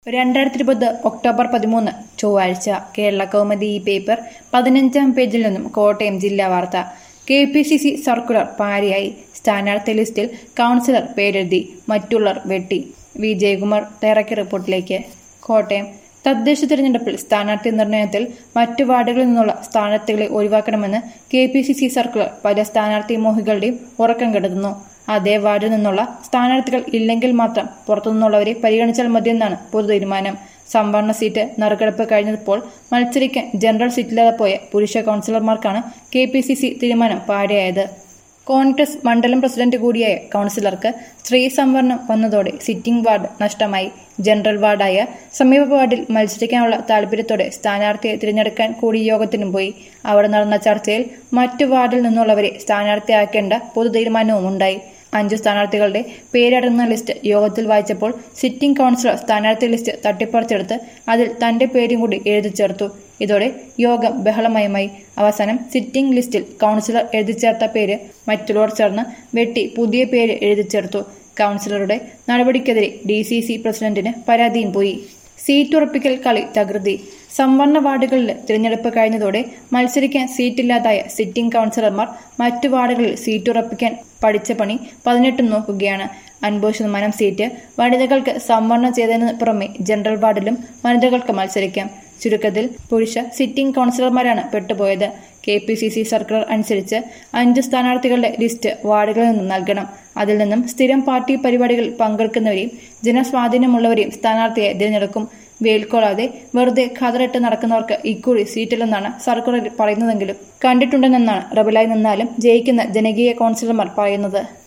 രണ്ടായിരത്തി ഇരുപത് ഒക്ടോബർ പതിമൂന്ന് ചൊവ്വാഴ്ച കേരള കൗമുദി ഈ പേപ്പർ പതിനഞ്ചാം പേജിൽ നിന്നും കോട്ടയം ജില്ലാ വാർത്ത K P C C circular പാരിയായി സ്ഥാനാർത്ഥി ലിസ്റ്റിൽ കൗൺസിലർ പേരെഴുതി മറ്റുള്ളവർ വെട്ടി വി ജയകുമാർ തയ്യാറാക്കിയ റിപ്പോർട്ടിലേക്ക് കോട്ടയം തദ്ദേശ തിരഞ്ഞെടുപ്പിൽ സ്ഥാനാർത്ഥി നിർണയത്തിൽ മറ്റു വാർഡുകളിൽ നിന്നുള്ള സ്ഥാനാർത്ഥികളെ ഒഴിവാക്കണമെന്ന് K P C C circular പല സ്ഥാനാർത്ഥി മോഹികളുടെയും ഉറക്കം കെടുത്തുന്നു അതേ വാർഡിൽ നിന്നുള്ള സ്ഥാനാർത്ഥികൾ ഇല്ലെങ്കിൽ മാത്രം പുറത്തുനിന്നുള്ളവരെ പരിഗണിച്ചാൽ മതിയെന്നാണ് പൊതു തീരുമാനം സംവരണ സീറ്റ് നറുക്കെടുപ്പ് കഴിഞ്ഞപ്പോൾ മത്സരിക്കാൻ ജനറൽ സീറ്റില്ലാതെ പോയ പുരുഷ കൗൺസിലർമാർക്കാണ് കെ പി സി സി തീരുമാനം പാടിയായത് കോൺഗ്രസ് മണ്ഡലം പ്രസിഡന്റ് കൂടിയായ കൗൺസിലർക്ക് സ്ത്രീ സംവരണം വന്നതോടെ സിറ്റിംഗ് വാർഡ് നഷ്ടമായി ജനറൽ വാർഡായ സമീപ വാർഡിൽ മത്സരിക്കാനുള്ള താൽപര്യത്തോടെ സ്ഥാനാർത്ഥിയെ തിരഞ്ഞെടുക്കാൻ കൂടി യോഗത്തിനും പോയി അവിടെ നടന്ന ചർച്ചയിൽ മറ്റു വാർഡിൽ നിന്നുള്ളവരെ സ്ഥാനാർത്ഥിയാക്കേണ്ട പൊതു തീരുമാനവും ഉണ്ടായി അഞ്ചു സ്ഥാനാർത്ഥികളുടെ പേരടങ്ങുന്ന ലിസ്റ്റ് യോഗത്തിൽ വായിച്ചപ്പോൾ സിറ്റിംഗ് കൗൺസിലർ സ്ഥാനാർത്ഥി ലിസ്റ്റ് തട്ടിപ്പറിച്ചെടുത്ത് അതിൽ തന്റെ പേരും കൂടി എഴുതി ചേർത്തു ഇതോടെ യോഗം ബഹളമയമായി അവസാനം സിറ്റിംഗ് ലിസ്റ്റിൽ കൗൺസിലർ എഴുതി ചേർത്ത പേര് മറ്റുള്ളവർ ചേർന്ന് വെട്ടി പുതിയ പേര് എഴുതി ചേർത്തു കൗൺസിലറുടെ നടപടിക്കെതിരെ ഡി സി സി പ്രസിഡന്റിന് പരാതിയും പോയി സീറ്റ് ഉറപ്പിക്കൽ കളി തകൃതി സംവരണ വാർഡുകളിൽ തിരഞ്ഞെടുപ്പ് കഴിഞ്ഞതോടെ മത്സരിക്കാൻ സീറ്റില്ലാതായ സിറ്റിംഗ് കൗൺസിലർമാർ മറ്റു വാർഡുകളിൽ സീറ്റ് ഉറപ്പിക്കാൻ പഠിച്ച പണി പതിനെട്ടും നോക്കുകയാണ് അൻപത് ശതമാനം സീറ്റ് വനിതകൾക്ക് സംവരണം ചെയ്തതിന് പുറമെ ജനറൽ വാർഡിലും വനിതകൾക്ക് മത്സരിക്കാം ചുരുക്കത്തിൽ പുരുഷ സിറ്റിംഗ് കൗൺസിലർമാരാണ് പെട്ടുപോയത് K P C C circular അനുസരിച്ച് അഞ്ച് സ്ഥാനാർത്ഥികളുടെ ലിസ്റ്റ് വാർഡുകളിൽ നിന്നും നൽകണം അതിൽ നിന്നും സ്ഥിരം പാർട്ടി പരിപാടികളിൽ പങ്കെടുക്കുന്നവരെയും ജനസ്വാധീനമുള്ളവരെയും സ്ഥാനാർത്ഥിയെ തിരഞ്ഞെടുക്കും വേൽക്കൊള്ളാതെ വെറുതെ ഖതറിട്ട് നടക്കുന്നവർക്ക് ഇക്കുറി സീറ്റില്ലെന്നാണ് സർക്കുലറിൽ പറയുന്നതെങ്കിലും കണ്ടിട്ടുണ്ടെന്നാണ് റബലായി നിന്നാലും ജയിക്കുന്ന ജനകീയ കൗൺസിലർമാർ പറയുന്നത്